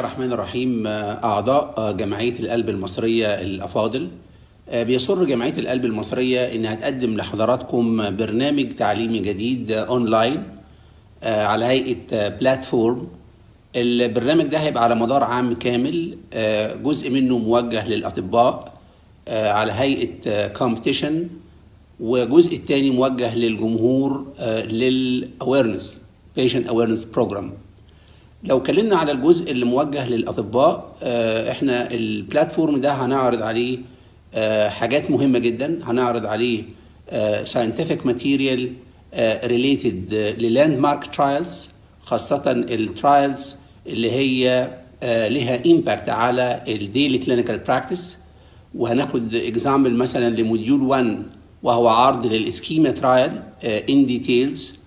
الرحمن الرحيم أعضاء جمعية القلب المصرية الأفاضل بيسر جمعية القلب المصرية إنها تقدم لحضراتكم برنامج تعليمي جديد أونلاين على هيئة بلاتفورم البرنامج ده هيبقى على مدار عام كامل جزء منه موجه للأطباء على هيئة كومبيتيشن وجزء التاني موجه للجمهور للأويرنس patient awareness program لو اتكلمنا على الجزء اللي موجه للاطباء احنا البلاتفورم ده هنعرض عليه حاجات مهمه جدا هنعرض عليه scientific material related للاند مارك ترايلز خاصه الترايلز اللي هي لها امباكت على الديلي كلينيكال براكتس وهناخد اكزامبل مثلا لموديول 1 وهو عرض للاسكيما ترايل ان ديتيلز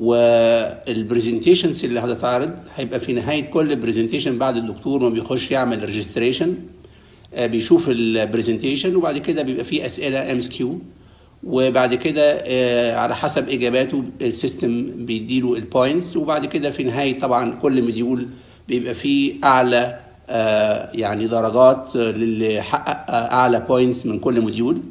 والبرزنتيشنز اللي هتتعرض هيبقى في نهايه كل برزنتيشن بعد الدكتور ما بيخش يعمل ريجستريشن بيشوف البرزنتيشن وبعد كده بيبقى في اسئله ام اس كيو وبعد كده على حسب اجاباته السيستم بيديله البوينتس وبعد كده في نهايه طبعا كل مديول بيبقى فيه اعلى يعني درجات للي حقق اعلى بوينتس من كل مديول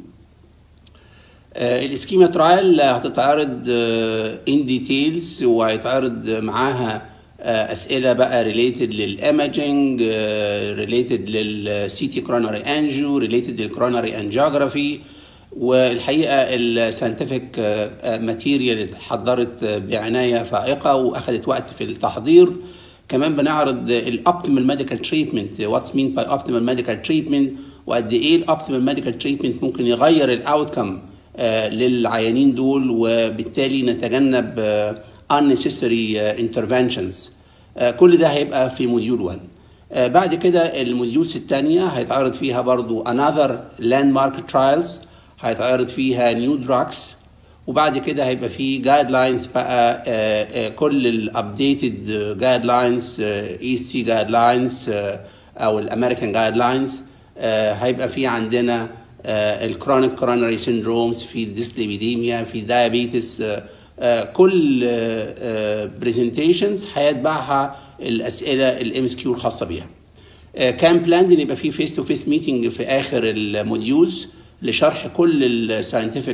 الاسكيما ترايل هتتعرض ان ديتيلز وهيتعرض معاها اسئله بقى ريليتد للايماجينج ريليتد للسي تي كروناري انجيو ريليتد للكروناري انجيوجرافي والحقيقه الساينتفك ماتيريال اتحضرت بعنايه فائقه واخذت وقت في التحضير كمان بنعرض الاوبتيمال ميديكال تريتمنت واتس مين باي اوبتيمال ميديكال تريتمنت وقد ايه الاوبتيمال ميديكال تريتمنت ممكن يغير الاوتكم للعيانين دول وبالتالي نتجنب unnecessary interventions كل ده هيبقى في موديول 1 بعد كده الموديولز الثانية هيتعرض فيها برضو another landmark trials هيتعرض فيها new drugs وبعد كده هيبقى في جايد لاينز بقى كل الابديتد جايد لاينز اي سي جايد لاينز او الامريكان جايد لاينز هيبقى في عندنا الكرونيك كوروناري سيندرومز في الديسليبيديميا في دايابيتس كل برزنتيشنز هيتبعها الاسئله الام اس كيو الخاصه بيها كان بلاند ان يبقى في فيس تو فيس ميتنج في اخر الموديولز لشرح كل الساينتفك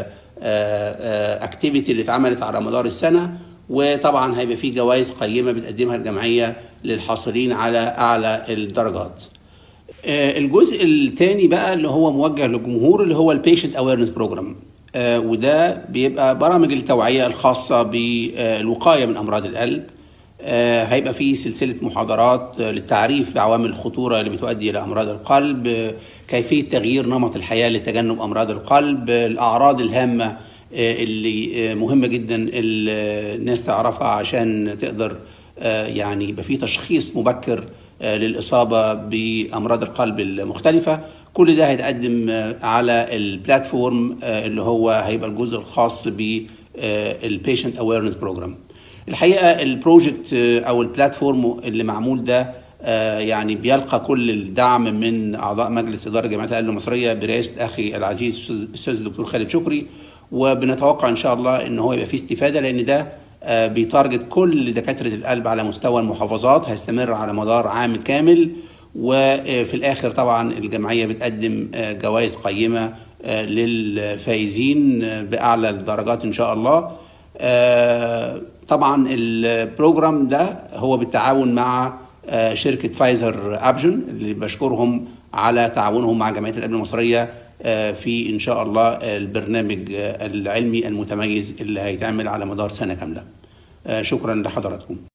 اكتيفيتي اللي اتعملت على مدار السنه وطبعا هيبقى في جوائز قيمه بتقدمها الجمعيه للحاصلين على اعلى الدرجات الجزء الثاني بقى اللي هو موجه للجمهور اللي هو البيشنت اويرنس بروجرام وده بيبقى برامج التوعيه الخاصه بالوقايه من امراض القلب هيبقى فيه سلسله محاضرات للتعريف بعوامل الخطوره اللي بتؤدي الى امراض القلب كيفيه تغيير نمط الحياه لتجنب امراض القلب الاعراض الهامه اللي مهمه جدا الناس تعرفها عشان تقدر يعني يبقى في تشخيص مبكر للإصابة بأمراض القلب المختلفة كل ده هيتقدم على البلاتفورم اللي هو هيبقى الجزء الخاص بالبيشنت اويرنس بروجرام الحقيقة البروجكت أو البلاتفورم اللي معمول ده يعني بيلقى كل الدعم من أعضاء مجلس إدارة جمعية القلب المصرية برئاسة أخي العزيز الأستاذ الدكتور خالد شكري وبنتوقع إن شاء الله إن هو يبقى فيه استفادة لأن ده بيتارجت كل دكاترة القلب على مستوى المحافظات هيستمر على مدار عام كامل وفي الآخر طبعا الجمعية بتقدم جوائز قيمة للفائزين بأعلى الدرجات إن شاء الله طبعا البروجرام ده هو بالتعاون مع شركة فايزر أبجن اللي بشكرهم على تعاونهم مع جمعية القلب المصرية في ان شاء الله البرنامج العلمي المتميز اللي هيتعمل على مدار سنه كامله شكرا لحضراتكم